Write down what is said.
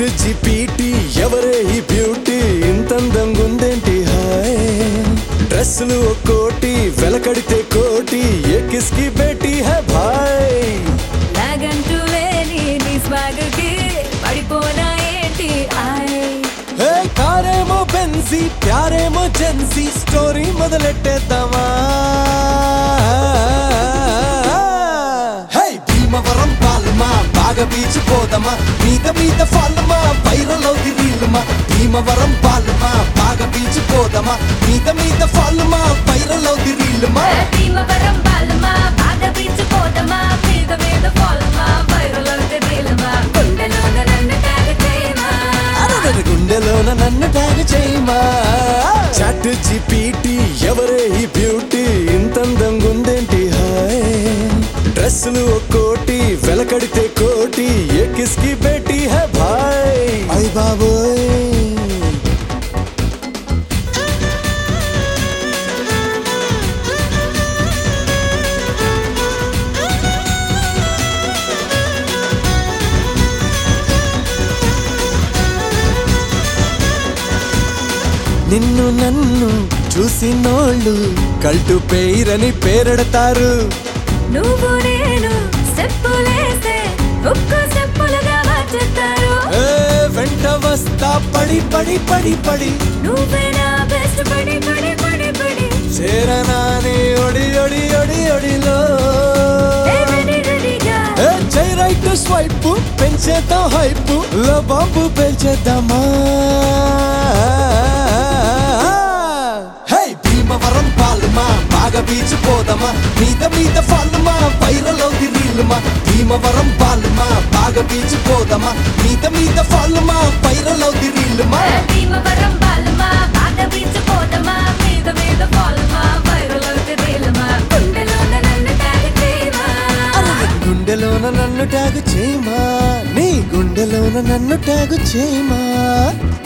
chat GPT ఎవరే ఈ beauty ఇంతందంగా ఉందేంటి హాయ్ డ్రెస్సులు ఒక్కోటి వెలకడితే కోటి ఏ కిస్కి బేటీ హై భాయ్ నాగంటూ లేని నీ స్వాగకి పడిపోనా ఏంటి ఆయ్ హే కారేమో బెన్సీ ప్యారేమో జెన్సీ స్టోరీ మొదలెట్టేద్దామా హే భీమవరం పాలమా బాగా బీచ్ పోదమా మీద మీద ఫాలమా వైరల్ అవుది రీలుమా భీమవరం పాలమా బాగా బీచ్ పోదమా మీద మీద ఫాలమా వైరల్ అవుది రీలుమా భీమవరం బాలమా బాగా పీచుకోదమా మీద మీద ఫాలమా వైరల్ అవుతే రీలమా గుండెలోన నన్ను ట్యాగ్ చేయమా అరదర గుండెలోన నన్ను ట్యాగ్ చేయమా చాట్ జిపిటి ఎవరే ఈ బ్యూటీ ఇంతందంగా ఉందేంటి హాయ్ డ్రెస్సులు ఒక్కోటి వెలకడితే కోటి ఏ కిస్కి బేటీ హై భాయ్ అయ్ బాబోయ్ నిన్ను నన్ను చూసినోళ్ళు కల్టు పేరని పేరెడతారు నువ్వు నేను చెప్పులేస్తే ఒక్క చెప్పులుగా మార్చేస్తారు ఏ వెంట వస్తా పడి పడి పడి పడి నువ్వే నా బెస్ట్ పడి పడి పడి పడి చేరనాని ఒడి ఒడి ఒడి ఒడిలో రెడీ రెడీగా ఏ జై రైట్ స్వైప్ పెంచేద్దాం హైప్ లో బాంబు పెంచేద్దామా హే భీమవరం పాలమా బాగా బీచ్ పోదమా మీద మీద ఫాలమా వైరల్ అవుది రీలుమా భీమవరం పాలమా బాగా బీచ్ పోదమా మీద మీద ఫాలమా వైరల్ అవుది రీలుమా భీమవరం బాలమా బాగా పీచుకోదమా మీద మీద ఫాలమా వైరల్ అవుతే రీలమా గుండెలోన నన్ను ట్యాగ్ చేయమా అరే గుండెలోన నన్ను ట్యాగు చేయమా నీ గుండెలోన నన్ను ట్యాగు చేయమా